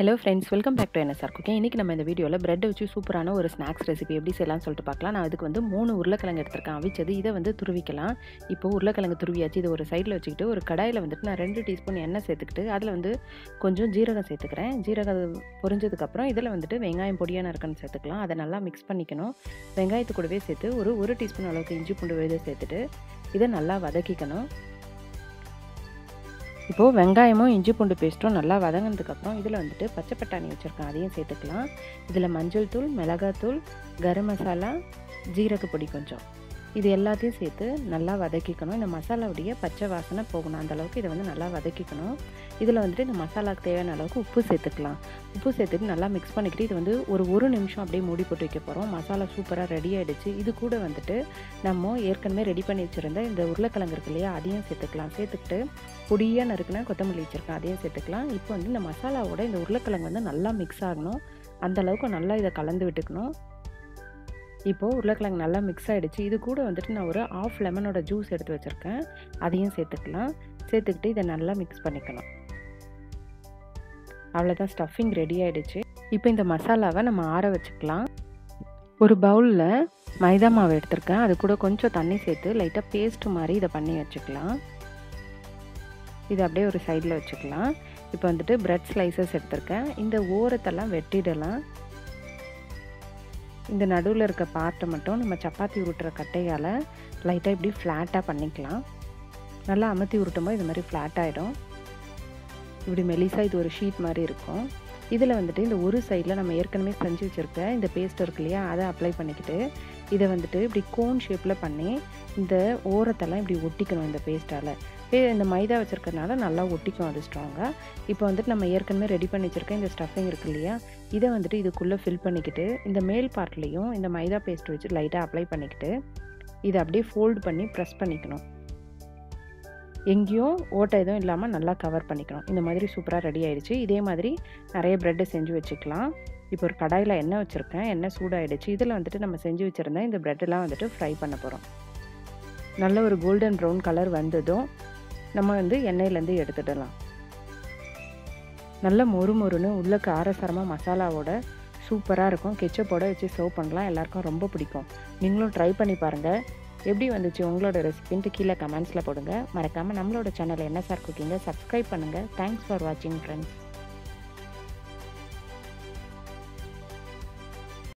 hello friends welcome back to NSR cooking இன்றைக்கி நம்ம இந்த வீடியோவில் பிரெட் வச்சு சூப்பரான ஒரு ஸ்நாக்ஸ் ரெசிபி எப்படி செய்யலாம்னு சொல்லிட்டு பார்க்கலாம் நான் அதுக்கு வந்து மூணு உருளைக்கிழங்கு எடுத்திருக்கேன் அவிச்சது இதை வந்து துருவிக்கலாம் இப்போ உருளைக்கிழங்கு துருவியாச்சு இது ஒரு சைடில் வச்சுக்கிட்டு ஒரு கடாயில் வந்துட்டு நான் ரெண்டு டீஸ்பூன் எண்ணெய் சேர்த்துக்கிட்டு அதில் வந்து கொஞ்சம் ஜீரகம் சேர்த்துக்கிறேன் ஜீரகம் பொரிஞ்சதுக்கப்புறம் இதில் வந்துட்டு வெங்காயம் பொடியான இருக்குன்னு சேர்த்துக்கலாம் அதை நல்லா மிக்ஸ் பண்ணிக்கணும் வெங்காயத்து கூடவே சேர்த்து ஒரு ஒரு டீஸ்பூன் அளவுக்கு இஞ்சி பூண்டு விழுத சேர்த்துட்டு இதை நல்லா வதக்கிக்கணும் இப்போது வெங்காயமும் இஞ்சி பூண்டு பேஸ்ட்டும் நல்லா வதங்கினதுக்கப்புறம் இதில் வந்துட்டு பச்சை பட்டாணி வச்சுருக்கேன் அதையும் சேர்த்துக்கலாம் இதில் மஞ்சள் தூள் மிளகாத்தூள் கரம் மசாலா ஜீரக பொடி கொஞ்சம் இது எல்லாத்தையும் சேர்த்து நல்லா வதக்கிக்கணும் இந்த மசாலாவுடைய பச்சை வாசனை போகணும் அந்தளவுக்கு இதை வந்து நல்லா வதக்கிக்கணும் இதில் வந்துட்டு இந்த மசாலாவுக்கு தேவையான அளவுக்கு உப்பு சேர்த்துக்கலாம் உப்பு சேர்த்துட்டு நல்லா மிக்ஸ் பண்ணிக்கிட்டு இது வந்து ஒரு ஒரு நிமிஷம் அப்படியே மூடி போட்டு வைக்க போகிறோம் மசாலா சூப்பராக ரெடி ஆகிடுச்சு இது கூட வந்துட்டு நம்ம ஏற்கனவே ரெடி பண்ணி வச்சுருந்த இந்த உருளைக்கிழங்கு இருக்கு இல்லையா அதையும் சேர்த்துக்கலாம் சேர்த்துக்கிட்டு பொடியாக நறுக்குனா கொத்தமல்லி வச்சுருக்கேன் அதையும் சேர்த்துக்கலாம் இப்போ வந்து இந்த மசாலாவோட இந்த உருளைக்கிழங்கு வந்து நல்லா மிக்ஸ் ஆகணும் அந்தளவுக்கு நல்லா இதை கலந்து விட்டுக்கணும் இப்போது உருளைக்கிழங்கு நல்லா மிக்ஸ் ஆகிடுச்சு இது கூட வந்துட்டு நான் ஒரு ஆஃப் லெமனோட ஜூஸ் எடுத்து வச்சுருக்கேன் அதையும் சேர்த்துக்கலாம் சேர்த்துக்கிட்டு இதை நல்லா மிக்ஸ் பண்ணிக்கணும் அவ்வளோதான் ஸ்டஃபிங் ரெடி ஆகிடுச்சு இப்போ இந்த மசாலாவை நம்ம ஆற வச்சுக்கலாம் ஒரு பவுலில் மைதா மாவு எடுத்திருக்கேன் அது கூட கொஞ்சம் தண்ணி சேர்த்து லைட்டாக பேஸ்ட் மாதிரி இதை பண்ணி வச்சுக்கலாம் இது அப்படியே ஒரு சைடில் வச்சுக்கலாம் இப்போ வந்துட்டு ப்ரெட் ஸ்லைசஸ் எடுத்திருக்கேன் இந்த ஓரத்தெல்லாம் வெட்டிடலாம் இந்த நடுவில் இருக்க பார்ட்டை மட்டும் நம்ம சப்பாத்தி உருட்டுற கட்டையால் லைட்டாக இப்படி ஃப்ளாட்டாக பண்ணிக்கலாம் நல்லா அமர்த்தி உருட்டும் போது இது மாதிரி ஃப்ளாட் ஆகிடும் இப்படி மெலிசாக இது ஒரு ஷீட் மாதிரி இருக்கும் இதில் வந்துட்டு இந்த ஒரு சைடில் நம்ம ஏற்கனவே செஞ்சு வச்சுருக்க இந்த பேஸ்ட் இருக்கு இல்லையா அதை அப்ளை பண்ணிக்கிட்டு இதை வந்துட்டு இப்படி கோன் ஷேப்பில் பண்ணி இந்த ஓரத்தெல்லாம் இப்படி ஒட்டிக்கணும் இந்த பேஸ்ட்டால் இந்த மைதா வச்சுருக்கறனால நல்லா ஒட்டிக்கும் அது ஸ்ட்ராங்காக இப்போ வந்துட்டு நம்ம ஏற்கனவே ரெடி பண்ணி வச்சுருக்க இந்த ஸ்டஃபிங் இருக்கு இல்லையா இதை வந்துட்டு இதுக்குள்ளே ஃபில் பண்ணிக்கிட்டு இந்த மேல் பார்ட்லேயும் இந்த மைதா பேஸ்ட் வச்சு லைட்டாக அப்ளை பண்ணிக்கிட்டு இதை அப்படியே ஃபோல்டு பண்ணி ப்ரெஸ் பண்ணிக்கணும் எங்கேயும் ஓட்டை எதுவும் இல்லாமல் நல்லா கவர் பண்ணிக்கணும் இந்த மாதிரி சூப்பராக ரெடி ஆகிடுச்சு இதே மாதிரி நிறைய ப்ரெட்டை செஞ்சு வச்சுக்கலாம் இப்போ ஒரு கடாயில் எண்ணெய் வச்சுருக்கேன் எண்ணெய் சூடாகிடுச்சு இதில் வந்துட்டு நம்ம செஞ்சு வச்சுருந்தா இந்த ப்ரெட்டெல்லாம் வந்துட்டு ஃப்ரை பண்ண போகிறோம் நல்ல ஒரு கோல்டன் ப்ரௌன் கலர் வந்ததும் நம்ம வந்து எண்ணெயிலேருந்து எடுத்துடலாம் நல்ல மொறு மொறுன்னு உள்ள காரசாரமாக மசாலாவோட சூப்பராக இருக்கும் கெச்சப்போட வச்சு சர்வ் பண்ணலாம் எல்லாருக்கும் ரொம்ப பிடிக்கும் நீங்களும் ட்ரை பண்ணி பாருங்கள் எப்படி வந்துச்சு உங்களோட ரெசிபின்ட்டு கீழே கமெண்ட்ஸில் போடுங்க மறக்காமல் நம்மளோட சேனல் என்ன சார் குக்கிங்கை சப்ஸ்கிரைப் பண்ணுங்கள் தேங்க்ஸ் ஃபார் வாட்சிங் ஃப்ரெண்ட்ஸ்